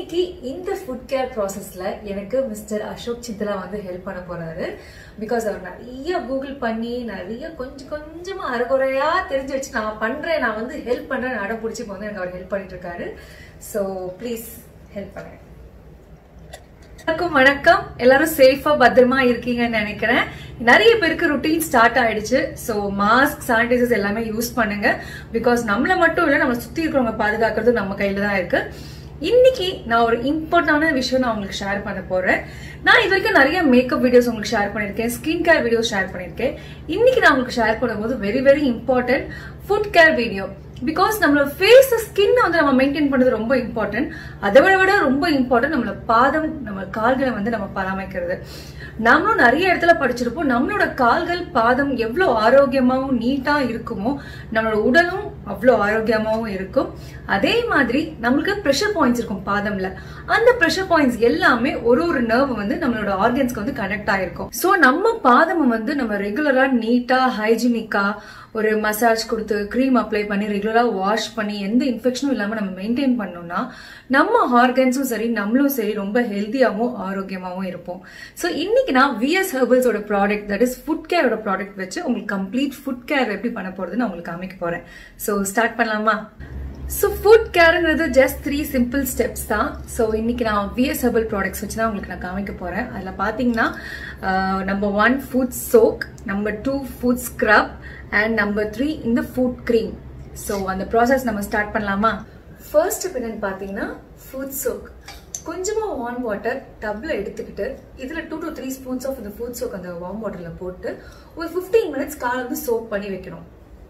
இன்னைக்கு இந்த food care ப்ராசஸ்ல எனக்கு மிஸ்டர் அசோக் சித்ரா வந்து ஹெல்ப் பண்ண போறாரு பிகாஸ் அவர் நிறைய கூகுள் பண்ணி நிறைய கொஞ்சம் கொஞ்சமா அரைகுறையா தெரிஞ்சு வச்சு நான் பண்றேன் நான் வந்து ஹெல்ப் பண்றேன் அடம் பிடிச்சி இப்போ வந்து எனக்கு அவர் ஹெல்ப் பண்ணிட்டு இருக்காரு ஸோ ப்ளீஸ் ஹெல்ப் பண்ணுங்க எல்லாருக்கும் வணக்கம் எல்லாரும் சேஃபா பத்திரமா இருக்கீங்கன்னு நினைக்கிறேன் நிறைய பேருக்கு ருட்டீன் ஸ்டார்ட் ஆயிடுச்சு ஸோ மாஸ்க் சானிடைசர்ஸ் எல்லாமே யூஸ் பண்ணுங்க பிகாஸ் நம்மள மட்டும் இல்ல நம்ம சுத்தி இருக்கிறவங்க பாதுகாக்கிறது நம்ம கையில தான் இருக்கு இன்னைக்கு நான் ஒரு இம்பார்ட்டன்டான விஷயம் நான் உங்களுக்கு ஷேர் பண்ண போறேன் நான் இது வரைக்கும் நிறைய மேக்கப் வீடியோஸ் உங்களுக்கு ஷேர் பண்ணிருக்கேன் ஸ்கின் கேர் வீடியோஸ் ஷேர் பண்ணிருக்கேன் இன்னைக்கு நான் உங்களுக்கு ஷேர் பண்ணும்போது very very important foot care video because நம்மளோட ஃபேஸ் ஸ்கின் வந்து நம்ம மெயின்டைன் பண்றது ரொம்ப இம்பார்ட்டன்ட் அதை விட விட ரொம்ப இம்பார்ட்டன்ட் நம்மளோட பாதம் நம்ம கால்களை வந்து நம்ம பராமரிக்கிறது நம்மளும் நிறைய இடத்துல படிச்சிருப்போம் நம்மளோட கால்கள் பாதம் எவ்வளவு ஆரோக்கியமாவும் நீட்டா இருக்குமோ நம்மளோட உடலும் அவ்வளோ ஆரோக்கியமாவும் இருக்கும் அதே மாதிரி நம்மளுக்கு ப்ரெஷர் பாயிண்ட்ஸ் இருக்கும் பாதம்ல அந்த ப்ரெஷர் பாயிண்ட்ஸ் எல்லாமே ஒரு ஒரு நர்வ் வந்து நம்மளோட ஆர்கன்ஸ்க்கு வந்து கனெக்ட் ஆயிருக்கும் ஸோ நம்ம பாதம் வந்து நம்ம ரெகுலரா நீட்டா ஹைஜீனிக்கா ஒரு மசாஜ் கொடுத்து க்ரீம் அப்ளை பண்ணி ரெகுலராக வாஷ் பண்ணி எந்த இன்ஃபெக்ஷனும் இல்லாமல் நம்ம மெயின்டைன் பண்ணோம்னா நம்ம ஆர்கன்ஸும் சரி நம்மளும் சரி ரொம்ப ஹெல்த்தியாகவும் ஆரோக்கியமாகவும் இருப்போம் ஸோ இன்னைக்கு நான் விஎஸ் ஹெர்பல்ஸோட ப்ராடக்ட் தட் இஸ் ஃபுட் கேரோட ப்ராடக்ட் வச்சு உங்களுக்கு கம்ப்ளீட் ஃபுட் கேர் எப்படி பண்ண போறதுன்னு நான் உங்களுக்கு காமிக்க போறேன் ஸோ ஸ்டார்ட் பண்ணலாமா ஸோ ஃபுட் கேருங்கிறது ஜஸ்ட் த்ரீ சிம்பிள் ஸ்டெப்ஸ் தான் ஸோ இன்னைக்கு நான் விஎஸ் ஹெர்பல் ப்ராடக்ட்ஸ் வச்சு தான் உங்களுக்கு நான் காமிக்க போறேன் அதில் பார்த்தீங்கன்னா number one foot soak number two foot scrub and number three இந்த ஃபுட் க்ரீம் ஸோ அந்த ப்ராசஸ் நம்ம ஸ்டார்ட் பண்ணலாமா ஃபர்ஸ்ட் ஸ்டெப் என்னன்னு பார்த்தீங்கன்னா ஃபுட் சோக் கொஞ்சமாக வார்ம் வாட்டர் டப்பில் எடுத்துக்கிட்டு இதில் two to three spoons of இந்த ஃபுட் சோக் அந்த வார்ம் வாட்டரில் போட்டு ஒரு ஃபிஃப்டீன் மினிட்ஸ் காலை வந்து சோக் பண்ணி வைக்கணும்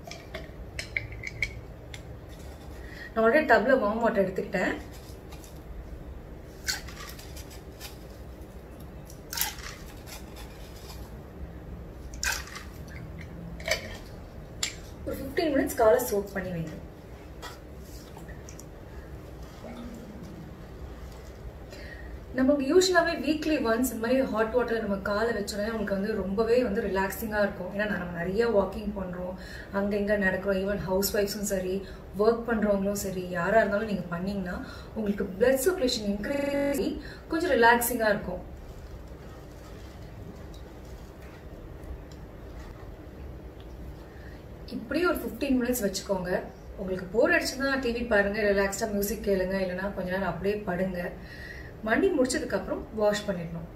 நான் உடனே டப்பில் வார்ம் வாட்டர் எடுத்துக்கிட்டேன் ஒரு ஃபிஃப்டீன் மினிட்ஸ் காலை சோக் பண்ணி வைங்க நமக்கு யூஸ்வலாகவே வீக்லி ஒன்ஸ் இந்த மாதிரி ஹாட் வாட்டர் நம்ம காலை வச்சோடனே நமக்கு வந்து ரொம்பவே வந்து ரிலாக்ஸிங்காக இருக்கும் ஏன்னா நம்ம நிறைய வாக்கிங் பண்ணுறோம் அங்கே இங்கே நடக்கிறோம் ஈவன் ஹவுஸ் ஒய்ஃப்ஸும் சரி ஒர்க் பண்ணுறவங்களும் சரி யாராக இருந்தாலும் நீங்கள் பண்ணீங்கன்னா உங்களுக்கு பிளட் சர்க்குலேஷன் இன்க்ரீஸ் கொஞ்சம் ரிலாக்ஸிங்காக இருக்கும் இப்படியே ஒரு ஃபிஃப்டீன் மினிட்ஸ் வச்சுக்கோங்க உங்களுக்கு போர் அடிச்சுன்னா டிவி பாருங்க ரிலாக்ஸ்டாக மியூசிக் கேளுங்க இல்லைன்னா கொஞ்ச நேரம் அப்படியே படுங்க மண்டி முடிச்சதுக்கப்புறம் வாஷ் பண்ணிடணும்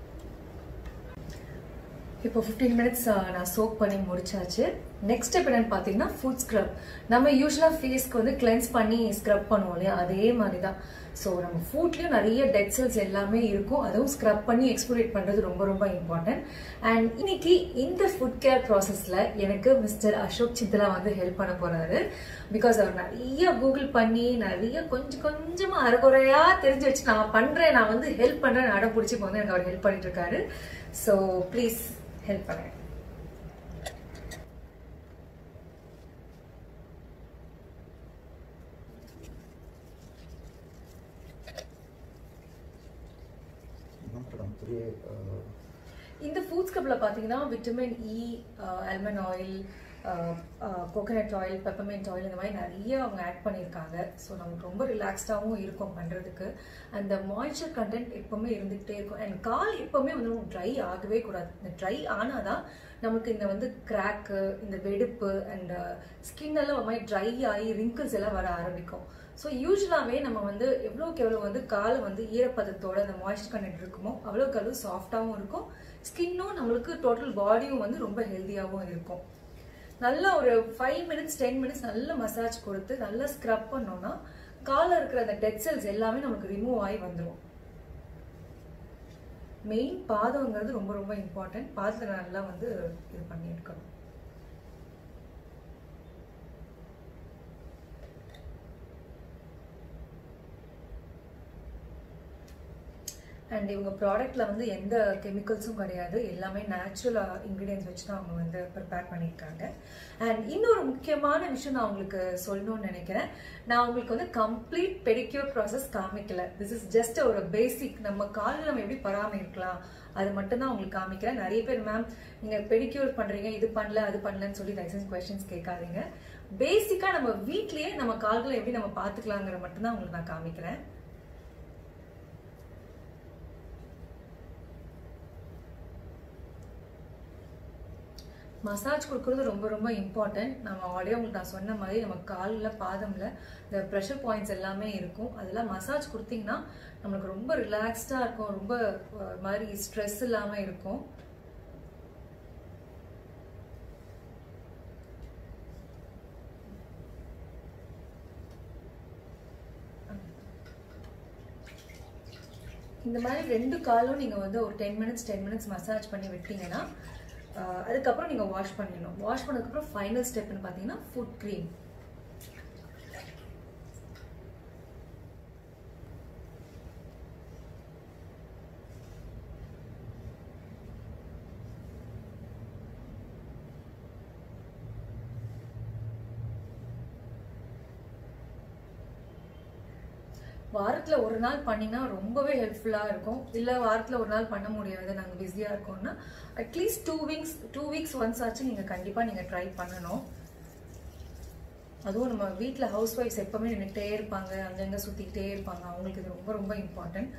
இப்போ ஃபிஃப்டீன் மினிட்ஸ் நான் சோக் பண்ணி முடிச்சாச்சு நெக்ஸ்ட் ஸ்டெப் என்னன்னு பார்த்தீங்கன்னா ஃபுட் ஸ்க்ரப் நம்ம யூஸ்வலாக ஃபேஸ்க்கு வந்து கிளென்ஸ் பண்ணி ஸ்க்ரப் பண்ணுவோம் இல்லையா அதே மாதிரி தான் ஸோ நம்ம ஃபுட்லேயும் நிறைய டெட் செல்ஸ் எல்லாமே இருக்கும் அதுவும் ஸ்க்ரப் பண்ணி எக்ஸ்போரேட் பண்ணுறது ரொம்ப ரொம்ப இம்பார்ட்டன்ட் அண்ட் இன்னைக்கு இந்த ஃபுட் கேர் ப்ராசஸில் எனக்கு மிஸ்டர் அசோக் சித்ரா வந்து ஹெல்ப் பண்ண போகிறாரு பிகாஸ் அவர் நிறைய கூகுள் பண்ணி நிறைய கொஞ்சம் கொஞ்சமாக அரைகுறையா தெரிஞ்சு வச்சு நான் பண்ணுறேன் நான் வந்து ஹெல்ப் பண்ணுறேன் அடம் பிடிச்சி இப்போ வந்து எனக்கு அவர் ஹெல்ப் பண்ணிட்டு இருக்காரு ஸோ ப்ளீஸ் ஹெல்ப் பண்ணுங்க இந்த ஃபுட்ஸ் கப்பில் பார்த்தீங்கன்னா vitamin E almond oil coconut oil peppermint oil இந்த மாதிரி நிறைய அவங்க ஆட் பண்ணியிருக்காங்க ஸோ நமக்கு ரொம்ப ரிலாக்ஸ்டாகவும் இருக்கும் பண்ணுறதுக்கு அந்த மாய்ச்சர் கண்டென்ட் எப்போவுமே இருந்துகிட்டே இருக்கும் அண்ட் கால் எப்போவுமே வந்து ட்ரை ஆகவே கூடாது இந்த ட்ரை ஆனால் தான் நமக்கு இந்த வந்து கிராக்கு இந்த வெடிப்பு அண்ட் ஸ்கின் எல்லாம் ஒரு மாதிரி ட்ரை ஆகி ரிங்கிள்ஸ் எல்லாம் வர ஆரம்பிக்கும் ஸோ யூஸ்வலாகவே நம்ம வந்து எவ்வளோக்கு எவ்வளோ வந்து காலை வந்து ஈரப்பதத்தோட அந்த மாய்ஸ்சர் கண்டென்ட் இருக்குமோ அவ்வளோக்கு அவ்வளோ சாஃப்டாகவும் இருக்கும் ஸ்கின்னும் நம்மளுக்கு டோட்டல் பாடியும் வந்து ரொம்ப ஹெல்த்தியாகவும் இருக்கும் நல்லா ஒரு ஃபைவ் மினிட்ஸ் டென் மினிட்ஸ் நல்ல மசாஜ் கொடுத்து நல்லா ஸ்க்ரப் பண்ணோம்னா காலில் இருக்கிற அந்த டெட் செல்ஸ் எல்லாமே நமக்கு ரிமூவ் ஆகி வந்துடும் மெயின் பாதங்கிறது ரொம்ப ரொம்ப இம்பார்ட்டன்ட் பாதத்தை நல்லா வந்து இது பண்ணி எடுக்கணும் அண்ட் இவங்க ப்ராடக்ட்ல வந்து எந்த கெமிக்கல்ஸும் கிடையாது எல்லாமே நேச்சுரல் இன்க்ரீடியன்ஸ் வச்சு தான் அவங்க வந்து ப்ரிப்பேர் பண்ணியிருக்காங்க அண்ட் இன்னொரு முக்கியமான விஷயம் நான் உங்களுக்கு சொல்லணும்னு நினைக்கிறேன் நான் உங்களுக்கு வந்து கம்ப்ளீட் பெடிக்யூர் ப்ராசஸ் காமிக்கல திஸ் இஸ் ஜஸ்ட் ஒரு பேசிக் நம்ம காலில் நம்ம எப்படி பராமரிக்கலாம் அது மட்டும் தான் உங்களுக்கு காமிக்கிறேன் நிறைய பேர் மேம் நீங்க பெடிக்யூர் பண்றீங்க இது பண்ணல அது பண்ணலன்னு சொல்லி லைசன்ஸ் கொஸ்டின்ஸ் கேட்காதீங்க பேசிக்கா நம்ம வீட்லயே நம்ம கால்களை எப்படி நம்ம பாத்துக்கலாங்கிற மட்டும் தான் உங்களுக்கு நான் காமிக்கிறேன் மசாஜ் கொடுக்குறது ரொம்ப ரொம்ப இம்பார்ட்டன்ட் நம்ம ஆல்ரெடி உங்களுக்கு நான் சொன்ன மாதிரி நம்ம காலில் பாதம்ல இந்த ப்ரெஷர் பாயிண்ட்ஸ் எல்லாமே இருக்கும் அதெல்லாம் மசாஜ் கொடுத்தீங்கன்னா நம்மளுக்கு ரொம்ப ரிலாக்ஸ்டாக இருக்கும் ரொம்ப அஹ், மாதிரி ஸ்ட்ரெஸ் இல்லாமல் இருக்கும் இந்த மாதிரி ரெண்டு காலும் நீங்கள் வந்து ஒரு ten minutes ten minutes massage பண்ணி விட்டீங்கன்னா ஆஹ், அதுக்கப்புறம் நீங்கள் வாஷ் பண்ணிடணும் வாஷ் பண்ணதுக்கப்புறம் ஃபைனல் ஸ்டெப்னு பார்த்தீங்கன்னா ஃபுட் க்ரீம் வாரத்துல ஒரு நாள் பண்ணினா ரொம்பவே ஹெல்ப்ஃபுல்லா இருக்கும் இல்ல வாரத்துல ஒரு நாள் பண்ண முடியாது நாங்க பிஸியா இருக்கோம்னா at least two weeks two weeks once ஆச்சு நீங்க கண்டிப்பா நீங்க ட்ரை பண்ணணும் அதுவும் நம்ம வீட்ல ஹவுஸ் ஒய்ஃப்ஸ் எப்பவுமே நின்றுட்டே இருப்பாங்க அங்கங்க சுத்திக்கிட்டே இருப்பாங்க அவங்களுக்கு இது ரொம்ப ரொம்ப இம்பார்ட்டன்ட்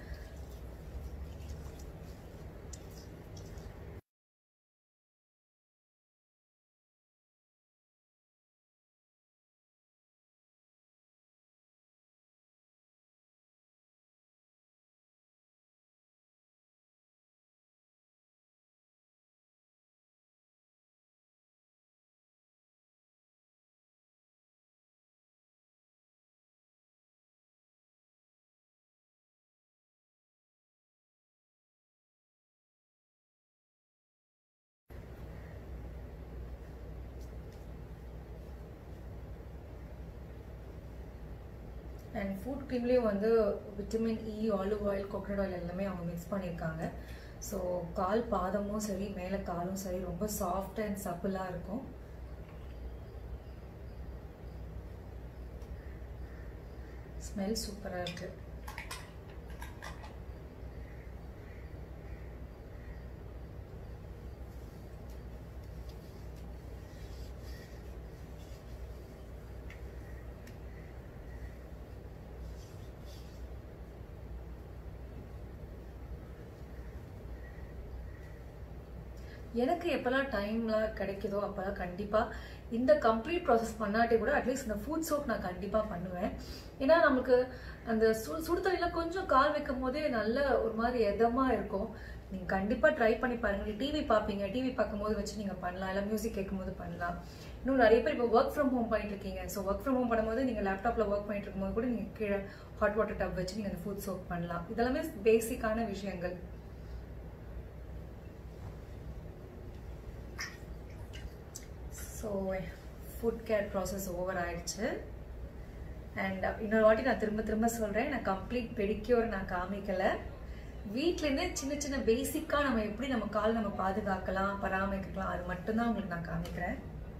அண்ட் ஃபுட் க்ரீம்லேயும் வந்து vitamin E olive oil coconut oil எல்லாமே அவங்க மிக்ஸ் பண்ணியிருக்காங்க ஸோ கால் பாதமும் சரி மேலே காலும் சரி ரொம்ப சாஃப்ட் அண்ட் சப்பிளாக இருக்கும் ஸ்மெல் சூப்பராக இருக்கு எனக்கு எப்போல்லாம் டைம்லாம் கிடைக்குதோ அப்போல்லாம் கண்டிப்பாக இந்த கம்ப்ளீட் ப்ராசஸ் பண்ணாட்டி கூட அட்லீஸ்ட் இந்த ஃபுட் சோப் நான் கண்டிப்பாக பண்ணுவேன் ஏன்னா நமக்கு அந்த சு சுடு தண்ணியில் கொஞ்சம் கால் வைக்கும் போதே நல்ல ஒரு மாதிரி எதமாக இருக்கும் நீங்கள் கண்டிப்பாக ட்ரை பண்ணி பாருங்க டிவி பார்ப்பீங்க டிவி பார்க்கும்போது வச்சு நீங்கள் பண்ணலாம் இல்லை மியூசிக் கேட்கும்போது பண்ணலாம் இன்னும் நிறைய பேர் இப்போ ஒர்க் ஃப்ரம் ஹோம் பண்ணிட்டு இருக்கீங்க ஸோ ஒர்க் ஃப்ரம் ஹோம் பண்ணும்போது நீங்கள் லேப்டாப்பில் ஒர்க் பண்ணிட்டு இருக்கும்போது கூட நீங்கள் கீழே ஹாட் வாட்டர் டப் வச்சு நீங்கள் அந்த ஃபுட் சோப் பண்ணலாம் இதெல்லாமே பேசிக்கான விஷயங்கள் so foot care process over ஆயிடுச்சு அண்ட் இன்னொரு வாட்டி நான் திரும்ப திரும்ப சொல்கிறேன் நான் கம்ப்ளீட் பெடிக்யூர் நான் காமிக்கலை வீட்டிலேருந்தே சின்ன சின்ன பேசிக்காக நம்ம எப்படி நம்ம கால் நம்ம பாதுகாக்கலாம் பராமரிக்கலாம் அது மட்டும்தான் உங்களுக்கு நான் காமிக்கிறேன்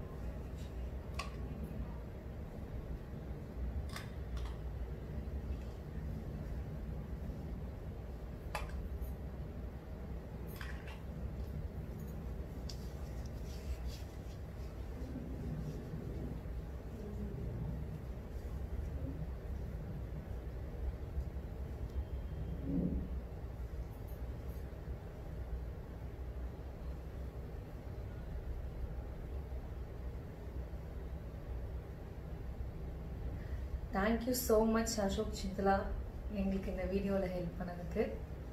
thank you so much Ashok Chitla எங்களுக்கு இந்த வீடியோவில் ஹெல்ப் பண்ணதுக்கு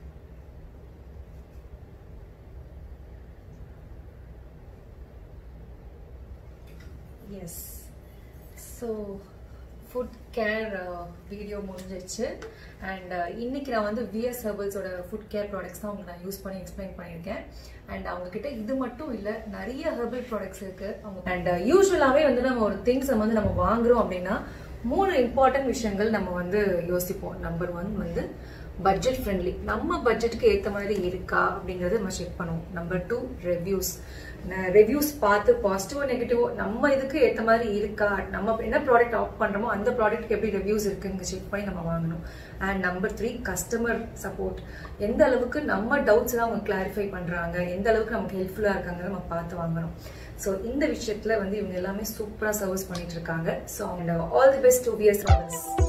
yes so foot care video முடிஞ்சிருச்சு அண்ட் இன்னைக்கு நான் வந்து விஎஸ் ஹெர்பல்ஸோட ஃபுட் கேர் ப்ராடக்ட்ஸ் தான் உங்களுக்கு நான் யூஸ் பண்ணி எக்ஸ்பிளைன் பண்ணியிருக்கேன் அண்ட் அவங்க கிட்ட இது மட்டும் இல்லை நிறைய ஹெர்பல் ப்ராடக்ட்ஸ் இருக்கு அவங்க அண்ட் யூஸ்வலாகவே வந்து நம்ம ஒரு திங்ஸை வந்து நம்ம வாங்குறோம் அப்படின்னா மூணு இம்பார்ட்டன்ட் விஷயங்கள் நம்ம வந்து யோசிப்போம் நம்பர் ஒன் வந்து பட்ஜெட் ஃப்ரெண்ட்லி நம்ம பட்ஜெட்டுக்கு ஏற்ற மாதிரி இருக்கா அப்படிங்கறத நம்ம செக் பண்ணுவோம் நம்பர் டூ ரெவ்யூஸ் ரெவ்யூஸ் பார்த்து பாசிட்டிவோ நெகட்டிவோ நம்ம இதுக்கு ஏற்ற மாதிரி இருக்கா நம்ம என்ன ப்ராடக்ட் ஆஃப் பண்றோமோ அந்த ப்ராடக்ட்க்கு எப்படி ரிவ்யூஸ் இருக்குங்க செக் பண்ணி நம்ம வாங்கணும் and number three customer support எந்த அளவுக்கு நம்ம டவுட்ஸ் எல்லாம் அவங்க கிளாரிஃபை பண்றாங்க எந்த அளவுக்கு நமக்கு ஹெல்ப்ஃபுல்லா இருக்காங்க நம்ம பார்த்து வாங்கணும் ஸோ இந்த விஷயத்துல வந்து இவங்க எல்லாமே சூப்பரா சர்வீஸ் பண்ணிட்டு இருக்காங்க so and all the best to PS